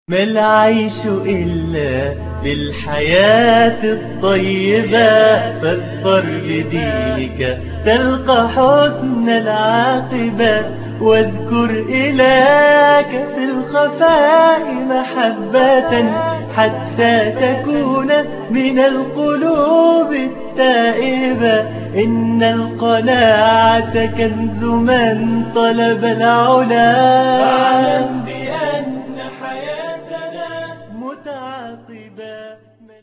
ما العيش إلا للحياة الطيبة فاظفر بدينك تلقى حسن العاقبة واذكر إلهك في الخفاء محبة حتى تكون من القلوب التائبة إن القناعة كنز من طلب العلا فاعلم بأن حياتنا متعاقبة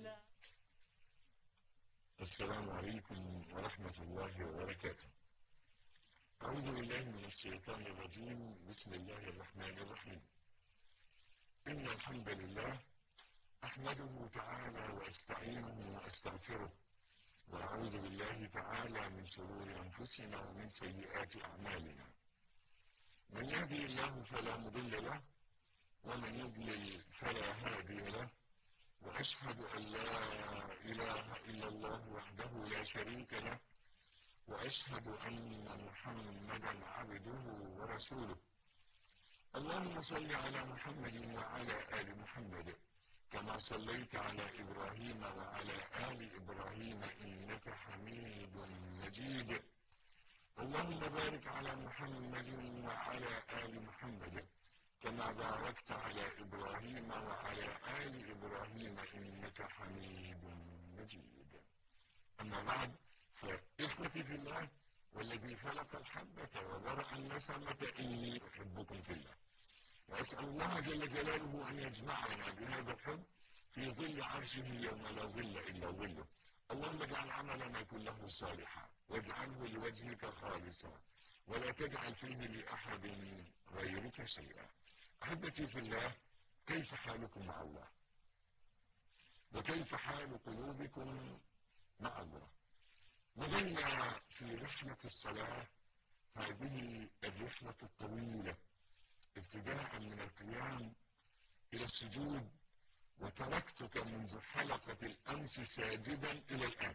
السلام عليكم ورحمة الله وبركاته أعوذ بالله من الشيطان الرجيم بسم الله الرحمن الرحيم إن الحمد لله أحمده تعالى وأستعينه وأستغفره وأعوذ بالله تعالى من شرور أنفسنا ومن سيئات أعمالنا من يهدي الله فلا مضل له ومن يضلل فلا هادي له وأشهد أن لا إله إلا الله وحده لا شريك له وأشهد أن محمدا عبده ورسوله اللهم صل على محمد وعلى آل محمد كما صليت على إبراهيم وعلى آل إبراهيم إنك حميد مجيد اللهم بارك على محمد وعلى آل محمد كما باركت على إبراهيم وعلى آل إبراهيم إنك حميد مجيد أما بعد فإخوتي في الله والذي خلق الحبة وبرأ النسمة إني أحبكم في الله وأسأل الله جل جلاله أن يجمعنا بهذا الحب في ظل عرشه يوم لا ظل إلا ظله اللهم اجعل عملنا كله صالحا واجعله لوجهك خالصا ولا تجعل فيه لأحد غيرك شيئا أحبتي في الله كيف حالكم مع الله وكيف حال قلوبكم مع الله وظلنا في رحلة الصلاة هذه الرحلة الطويلة ابتداء من القيام إلى السجود وتركتك منذ حلقة الأمس ساجدا إلى الآن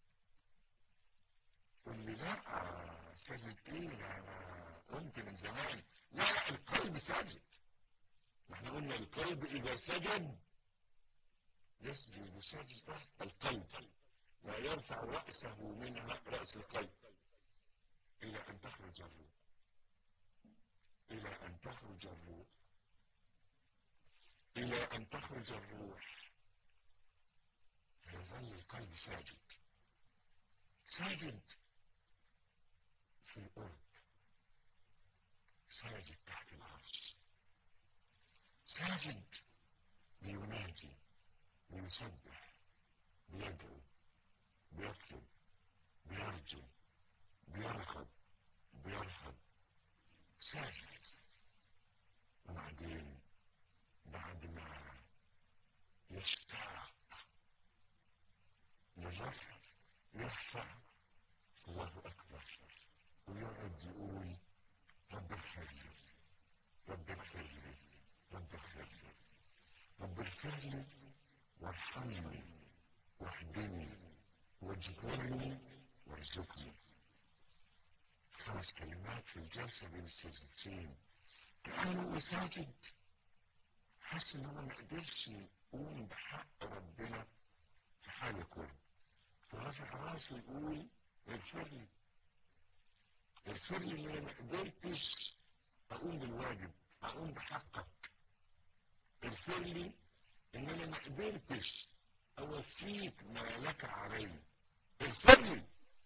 قل لي لا ساجد إيه أنا قمت من زمان لا لا القلب ساجد احنا قلنا القلب إذا سجد يسجد سجدة القلب لا يرفع رأسه منها رأس القلب إلى أن تخرج الروح إلى أن تخرج الروح إلى أن تخرج الروح فيظل القلب ساجد ساجد في الأرض ساجد تحت العرش ساجد بينادي بيسبح بيدعو بيطلب بيرجو بيرغب بيرهب ساجد وبعدين بعد ما يشتاق للرفع يرفع الله أكبر ويقعد يقول رب اغفر لي رب اغفر لي رب اغفر لي رب اغفر لي وارحمني واهدني واجبرني وارزقني خمس كلمات في الجلسة بين السجدتين كأنه ساجد حس ان هو ما قدرش يقوم بحق ربنا في حال الكرب فرفع راسه يقول اغفر لي اغفر لي ان انا ما قدرتش اقوم بالواجب اقوم بحقك اغفر لي ان انا ما قدرتش اوفيك ما لك علي اغفر لي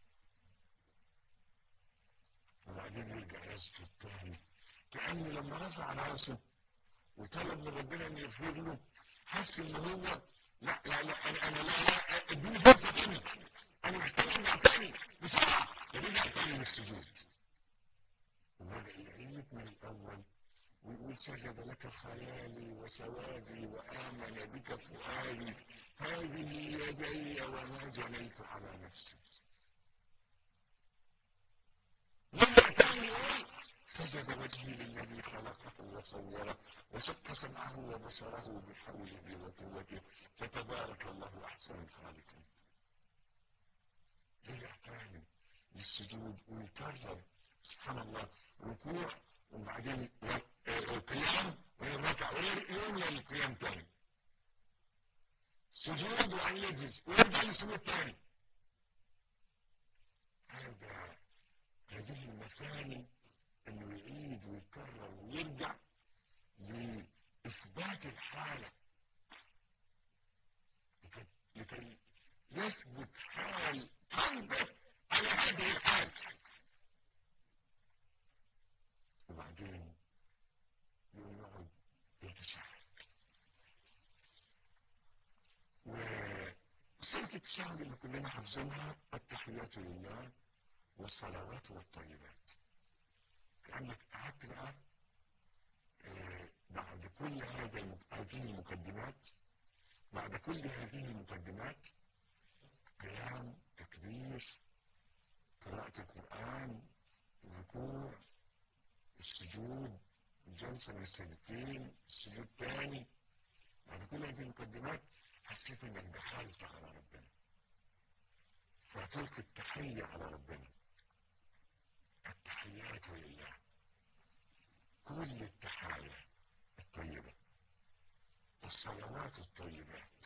وبعدين يرجع يسجد تاني كأن لما رفع راسه وطلب من ربنا ان يغفر له حس ان هو لا لا لا انا انا لا لا اديني فرصه تاني انا محتاج ارجع تاني بسرعه يرجع تاني للسجود وبدا يعيد من الاول ويقول سجد لك خيالي وسوادي وامن بك فؤادي هذه يدي وما جنيت على نفسي يرجع تاني يقول سجد وجهي للذي خلقه وصوره وشق سمعه وبصره بحوله وقوته فتبارك الله احسن الخالقين رجع تاني للسجود ويكرر سبحان الله ركوع وبعدين قيام ويركع ويقوم للقيام تاني سجود وأن يجلس ويرجع للسجود تاني هذا هذه المثاني انه يعيد ويكرر ويرجع لإثبات الحالة لكي, لكي يثبت حال قلبه على هذه الحال وبعدين يقوم يقعد يتشهد وصلت التشهد اللي كلنا حافظينها التحيات لله والصلوات والطيبات كأنك قعدت بقى آه بعد كل هذا هذه المقدمات بعد كل هذه المقدمات قيام تكبير قراءة القرآن الركوع السجود الجلسة من السجدتين السجود الثاني بعد كل هذه المقدمات حسيت انك دخلت على ربنا فتلقي التحية على ربنا التحيات لله كل التحايا الطيبة الصلوات الطيبات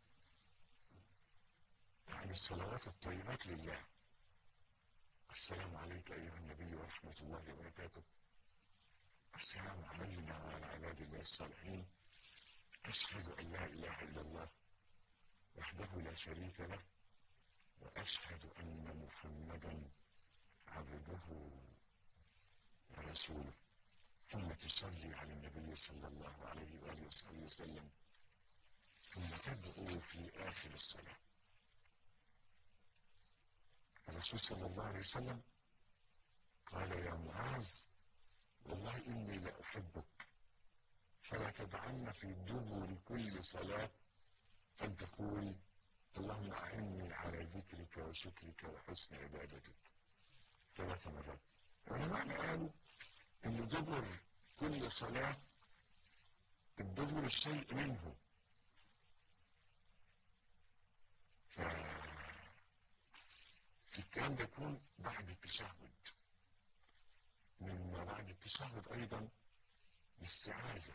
يعني الصلوات الطيبات لله السلام عليك أيها النبي ورحمة الله وبركاته السلام علينا وعلى عباد الله الصالحين أشهد أن لا إله إلا الله وحده لا شريك له وأشهد أن محمدا عبده ورسوله ثم تصلي على النبي صلى الله عليه وآله وصحبه وسلم ثم تدعو في آخر الصلاة الرسول صلى الله عليه وسلم قال يا معاذ والله إني لأحبك فلا تدعن في دبر كل صلاة أن تقول اللهم أعني على ذكرك وشكرك وحسن عبادتك ثلاث مرات والعلماء قالوا ان دبر كل صلاة الدبر الشيء منه ف في الكلام ده يكون بعد التشهد من بعد التشهد ايضا الاستعاذة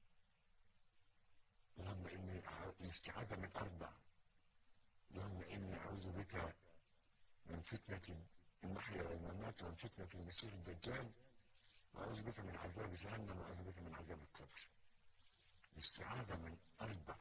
اللهم اني الاستعاذة من اربع اللهم اني اعوذ بك من فتنة المحيا والممات ومن فتنة المسيح الدجال وأعوذ بك من عذاب جهنم وأعوذ بك من عذاب القبر الاستعاذة من أربع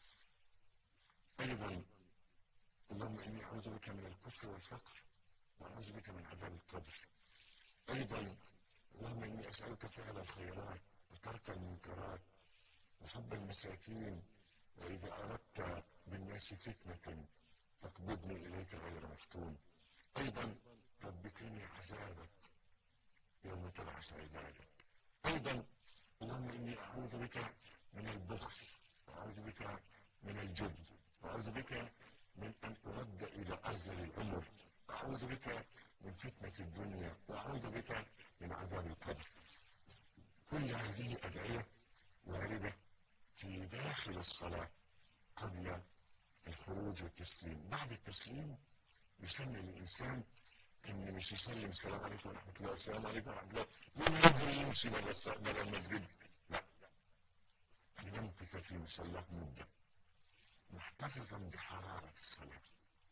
أيضا اللهم إني أعوذ بك من الكفر والفقر وأعوذ بك من عذاب القبر أيضا اللهم إني أسألك فعل الخيرات وترك المنكرات وحب المساكين وإذا أردت بالناس فتنة فاقبضني إليك غير مفتون أيضا رب قني عذابك يوم تبعث عبادك أيضا اللهم إني أعوذ بك من البخل وأعوذ بك من الجبن وأعوذ بك من أن أرد إلى أرذل العمر وأعوذ بك من فتنة الدنيا وأعوذ بك من عذاب القبر كل هذه أدعية واردة في داخل الصلاة قبل الخروج والتسليم بعد التسليم يسمي الإنسان ان مش يسلم السلام عليكم ورحمة الله السلام عليكم ورحمة الله ويجري يمشي بره المسجد لا يمكث في مصلاه مدة محتفظا بحرارة الصلاة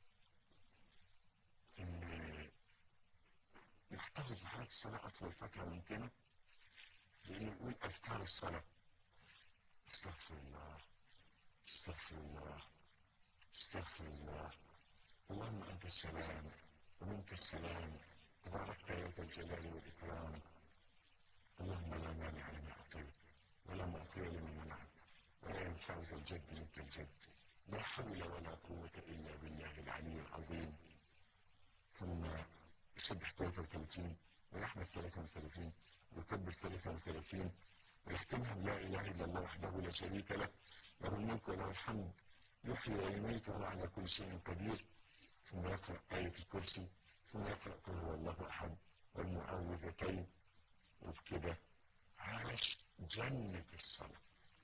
ان يحتفظ بحرارة الصلاة أطول فترة ممكنة لأنه يقول أذكار الصلاة استغفر الله استغفر الله استغفر الله اللهم أنت السلام ومنك السلام تباركت يا ذا الجلال والإكرام اللهم لا مانع لما أعطيت ولا معطي لما منعت ولا ينفع ذا الجد منك الجد لا حول ولا قوة إلا بالله العلي العظيم ثم يسبح 33 ويحمد 33 ويكبر 33 ويختمها بلا إله إلا الله وحده لا شريك له له الملك وله الحمد يحيي ويميت وهو على كل شيء قدير ثم يقرأ آية الكرسي ثم يقرأ قل هو الله أحد والمعوذتين وبكده عاش جنة الصلاة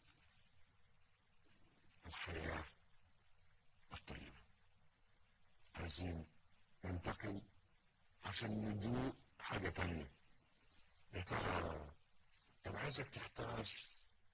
الحياة الطيبة عايزين ننتقل عشان ندوق حاجة تانية يا ترى أنا عايزك تختار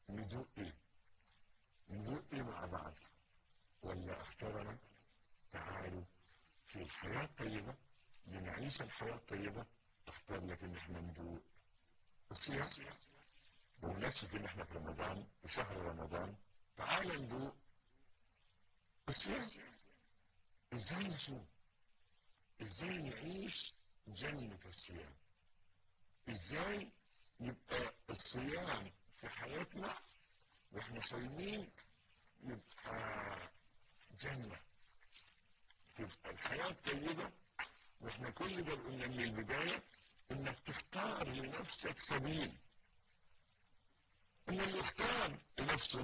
ندوق ايه ندوق ايه مع بعض ولا اختارنا تعالوا في الحياة الطيبة لنعيش الحياة الطيبة اختار لك ان احنا ندوق الصيام بمناسبة ان احنا في رمضان وشهر رمضان تعال ندوق الصيام ازاي نصوم ازاي نعيش جنة الصيام ازاي يبقى الصيام في حياتنا واحنا صايمين يبقى جنة تبقى الحياة طيبة واحنا كل ده قلنا من البداية انك تختار لنفسك سبيل ان اللي يختار لنفسه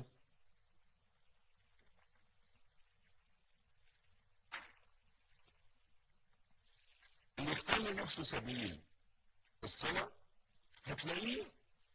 اللي يختار لنفسه سبيل الصلاة هتلاقيه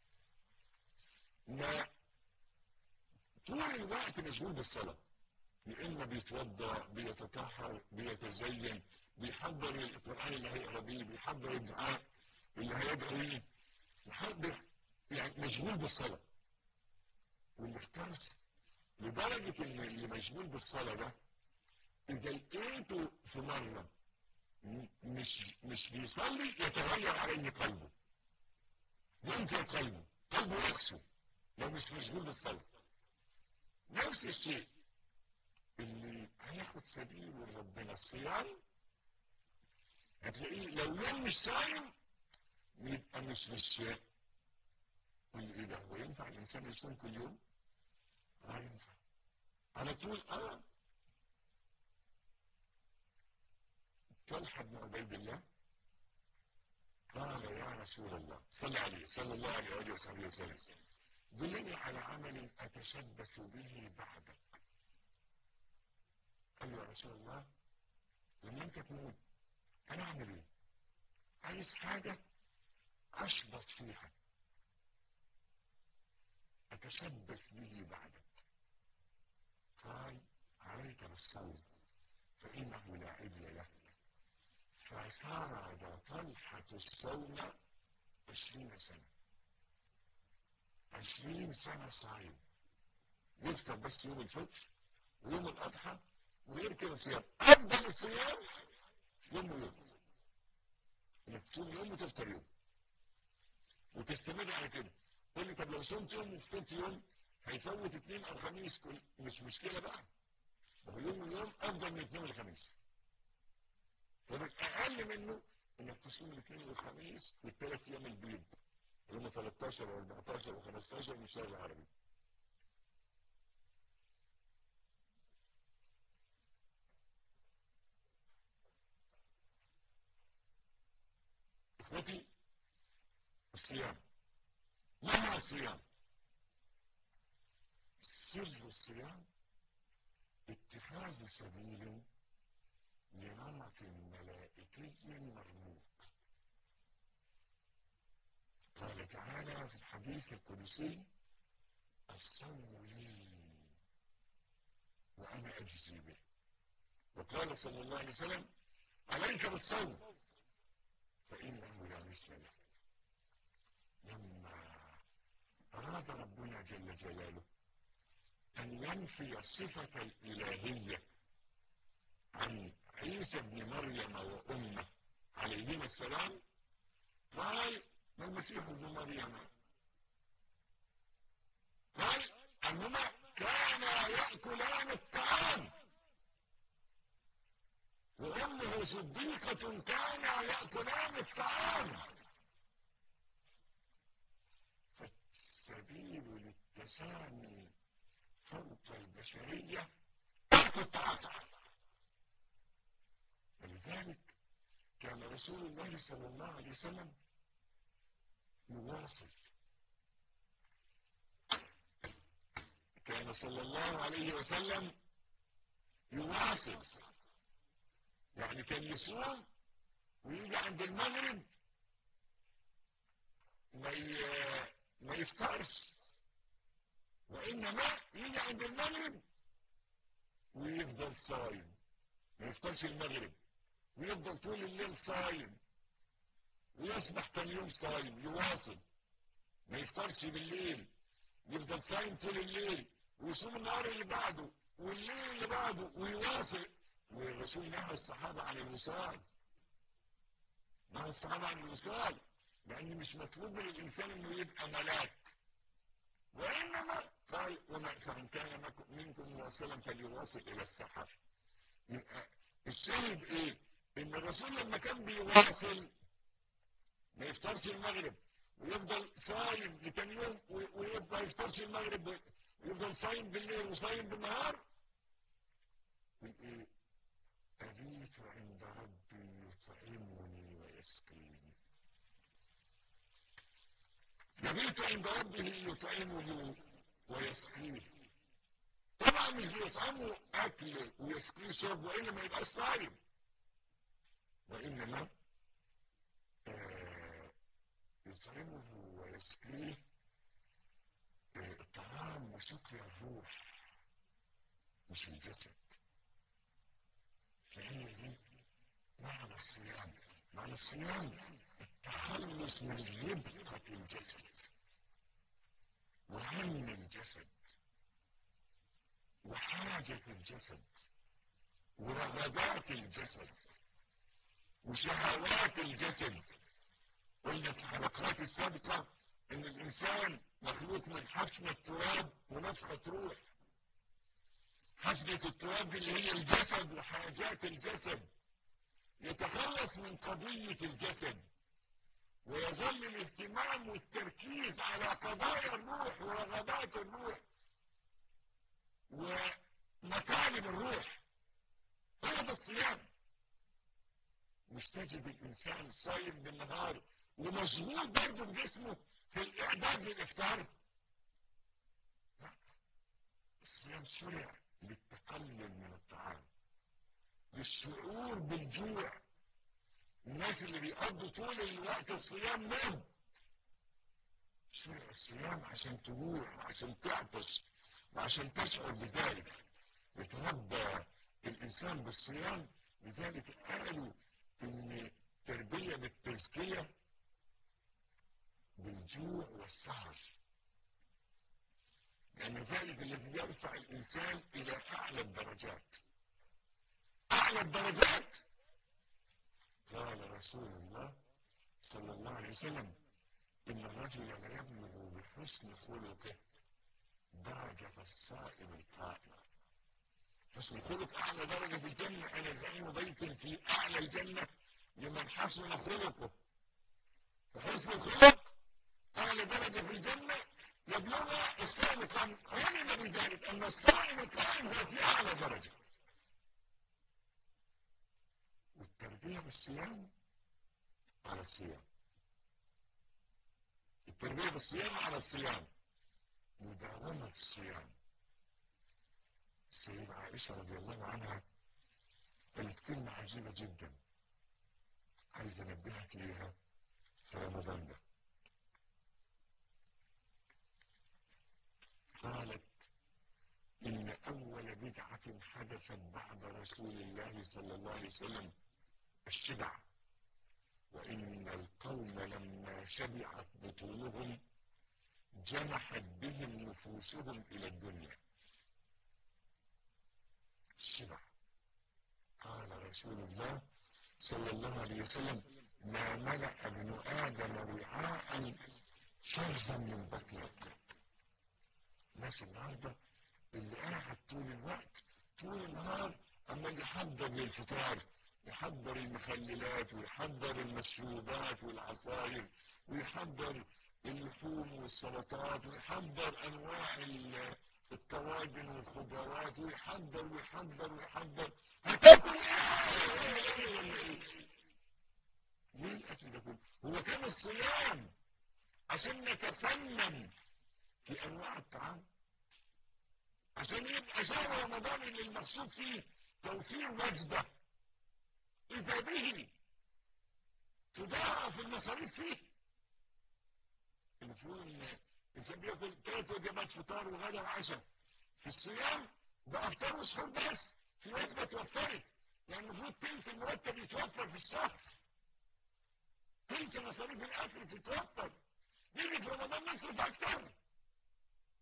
ما طول الوقت مشغول بالصلاة يا إما بيتوضا بيتطهر بيتزين بيحضر القرآن اللي هيقرا بيه بيحضر الدعاء اللي هيدعو بيه يحضر يعني مشغول بالصلاة واللي اختلس لدرجة ان اللي مشغول بالصلاة ده اذا لقيته في مرة مش مش بيصلي يتغير عليه قلبه ينكر قلبه قلبه يقسو لو مش مشغول بالصلاة نفس الشيء اللي هياخد سبيل ربنا الصيام هتلاقيه لو يوم مش صايم يبقى مش مش يقول ايه ده هو ينفع الانسان يصوم كل يوم؟ اه ينفع على طول اه طلحة بن عبيد الله قال يا رسول الله صلى عليه صلى الله عليه وآله وصحبه وسلم دلني على عمل أتشبث به بعدك قال يا رسول الله لما أنت تموت أنا أعمل إيه؟ عايز حاجة أشبط فيها أتشبث به بعدك قال عليك بالصوم فإنه لا عدل له فسارد طلحة الصوم عشرين سنة عشرين سنة صايم يفطر بس يوم الفطر ويوم الأضحى ويركب الصيام أفضل الصيام يوم ويوم انك تصوم يوم وتفطر يوم وتستمر على كده قول لي طب لو صمت يوم وفطرت يوم هيفوت اثنين او خميس كل مش مشكله بقى هو يوم ويوم افضل من اثنين والخميس طب اقل منه انك تصوم الاثنين والخميس والثلاث ايام البيض اللي هم 13 و14 و15 من الشهر العربي اخوتي الصيام ما هو الصيام سر الصيام اتخاذ سبيل لنمط ملائكي مرموق قال تعالى في الحديث القدسي الصوم لي وأنا أجزي به وقال صلى الله عليه وسلم عليك بالصوم فإنه لا مثل له لما أراد ربنا جل جلاله أن ينفي صفة الإلهية عن عيسى ابن مريم وأمه عليهما السلام قال ما المسيح ابن مريم قال أنهما كانا يأكلان الطعام وأمه صديقة كانا يأكلان الطعام فالسبيل للتسامي فوق البشرية ترك التعاطع ولذلك كان رسول الله صلى الله عليه وسلم يواصل كان صلى الله عليه وسلم يواصل يعني كان يصوم ويجي عند المغرب ما ما يفطرش وانما يجي عند المغرب ويفضل صايم ما يفطرش المغرب ويفضل طول الليل صايم ويصبح تاني يوم صايم يواصل ما يفطرش بالليل يفضل صايم طول الليل ويصوم النهار اللي بعده والليل اللي بعده ويواصل والرسول نهى الصحابة عن الوصال نهى الصحابة عن الوصال لأن مش مطلوب من الإنسان إنه يبقى ملاك وإنما قال وما فمن كان منكم مواصلا فليواصل إلى السحر يبقى الشاهد إيه؟ إن الرسول لما كان بيواصل ما يفطرش المغرب ويفضل صايم لتاني يوم ويبقى ما يفطرش المغرب ويفضل صايم بالليل وصايم بالنهار ايه أبيت عند ربي يطعمني ويسقيني يبيت عند ربه يطعمه ويسقيه طبعا مش بيطعمه أكل ويسقيه شرب وإلا ما يبقاش صايم وإنما آه يطعمه ويسقيه الطعام وسقي الروح مش الجسد فهي دي معنى الصيام معنى الصيام التخلص من ربقة الجسد وهم الجسد وحاجة الجسد ورغبات الجسد وشهوات الجسد قلنا في الحلقات السابقة ان الانسان مخلوق من حفنة تراب ونفخة روح حفنة التراب دي اللي هي الجسد وحاجات الجسد يتخلص من قضية الجسد ويظل الاهتمام والتركيز على قضايا الروح ورغبات الروح ومطالب الروح هذا الصيام مش تجد الانسان صايم بالنهار ومشغول برضه بجسمه في الاعداد للافطار لا الصيام شرع للتقلل من الطعام للشعور بالجوع الناس اللي بيقضوا طول الوقت الصيام نام شرع الصيام عشان تجوع وعشان تعطش وعشان تشعر بذلك يتربى الانسان بالصيام لذلك قالوا ان التربيه بالتزكيه بالجوع والسهر لأن ذلك الذي يرفع الإنسان إلى أعلى الدرجات أعلى الدرجات قال رسول الله صلى الله عليه وسلم إن الرجل لا يبلغ بحسن خلقه درجة الصائم القائم حسن الخلق أعلى درجة في الجنة أنا زعيم بيت في أعلى الجنة لمن حسن خلقه فحسن الخلق أعلى درجة في الجنة يبلغها الصائم القائم علم بذلك أن الصائم القائم هو في أعلى درجة والتربية بالصيام على الصيام التربية بالصيام على الصيام مداومة الصيام السيدة عائشة رضي الله عنها قالت كلمة عجيبة جدا عايز انبهك ليها في رمضان ده قالت إن أول بدعة حدثت بعد رسول الله صلى الله عليه وسلم الشبع وإن القوم لما شبعت بطونهم جنحت بهم نفوسهم إلى الدنيا الشبع قال رسول الله صلى الله عليه وسلم ما ملأ ابن آدم وعاء شرا من بطن القلب الناس النهارده اللي قاعد طول الوقت طول النهار اما يحضر للفطار يحضر المخللات ويحضر المشروبات والعصاير ويحضر اللحوم والسلطات ويحضر انواع الطواجن والخضروات ويحضر ويحضر ويحضر هتاكل ايه ليه الاكل ده كله هو كان الصيام عشان نتفنن في انواع الطعام عشان يبقى شهر رمضان اللي المقصود فيه توفير وجبه اذا به تضاعف المصاريف فيه المفروض ان الانسان بياكل ثلاث وجبات فطار وغدا وعشاء في الصيام ده افطار وسحور بس في وجبه توفرت يعني المفروض تلت المرتب يتوفر في الشهر تلت مصاريف الاكل تتوفر نيجي في رمضان نصرف اكتر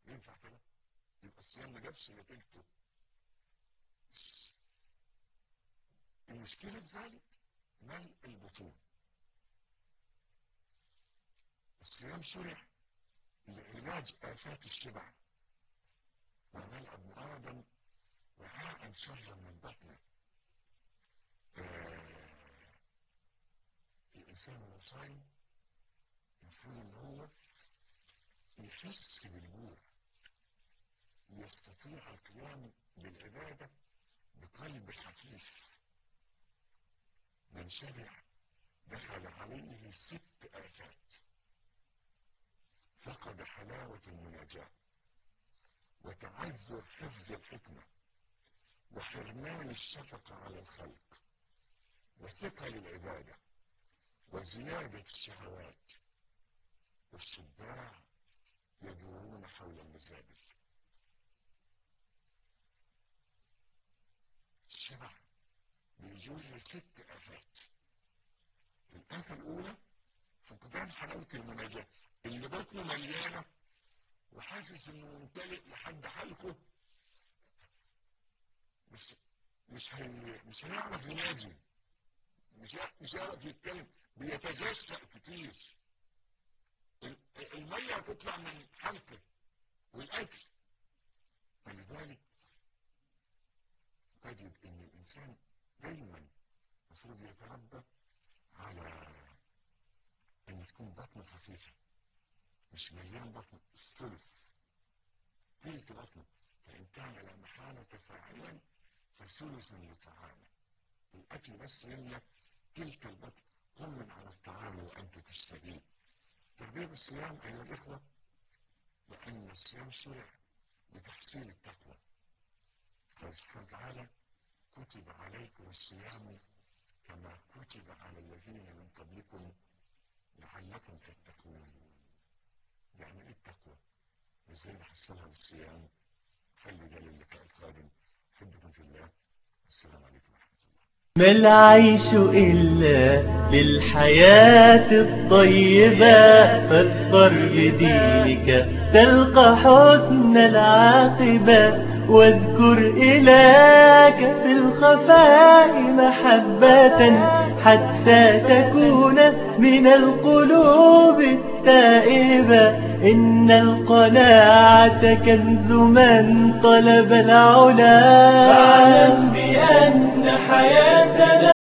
ينفع كده يبقى الصيام ما جابش نتيجته المشكلة في ذلك ملء البطون الصيام شرع لعلاج آفات الشبع وملء ابن آدم وعاء شرا من بطنه آه الإنسان وهو صايم المفروض إن هو يحس بالجوع يستطيع القيام بالعبادة بقلب خفيف من شبع دخل عليه ست آفات فقد حلاوة المناجاة وتعذر حفظ الحكمة وحرمان الشفقة على الخلق وثقل العبادة وزيادة الشهوات والشباع يدورون حول المزابل الشبع بيجور ست آفات الآفة الأولى فقدان حلاوة المناجاة اللي بطنه مليانة وحاسس انه ممتلئ لحد حلقه مش مش هي مش هيعرف ينادي مش مش هيعرف يتكلم بيتجشأ كتير المية هتطلع من حلقه والأكل فلذلك تجد ان الانسان دايما المفروض يتربى على ان تكون بطنه خفيفه مش مليان بطن الثلث تلك بطنه فإن كان لا محالة فاعلا فثلث لطعامه الأكل بس يملى تلك البطن قم من على الطعام وأنت تشتهيه تربية الصيام أيها الإخوة لأن الصيام شرع لتحصيل التقوى قال سبحانه وتعالى كتب عليكم الصيام كما كتب على الذين من قبلكم لعلكم تتقون يعني ايه التقوى ازاي نحصلها بالصيام خلي ده للقاء القادم احبكم في الله السلام عليكم ورحمه الله ما العيش إلا للحياة الطيبة فاظفر بدينك تلقى حسن العاقبة واذكر إلهك في الخفاء محبة حتى تكون من القلوب التائبة إن القناعة كنز من طلب العلا فاعلم بأن حياتنا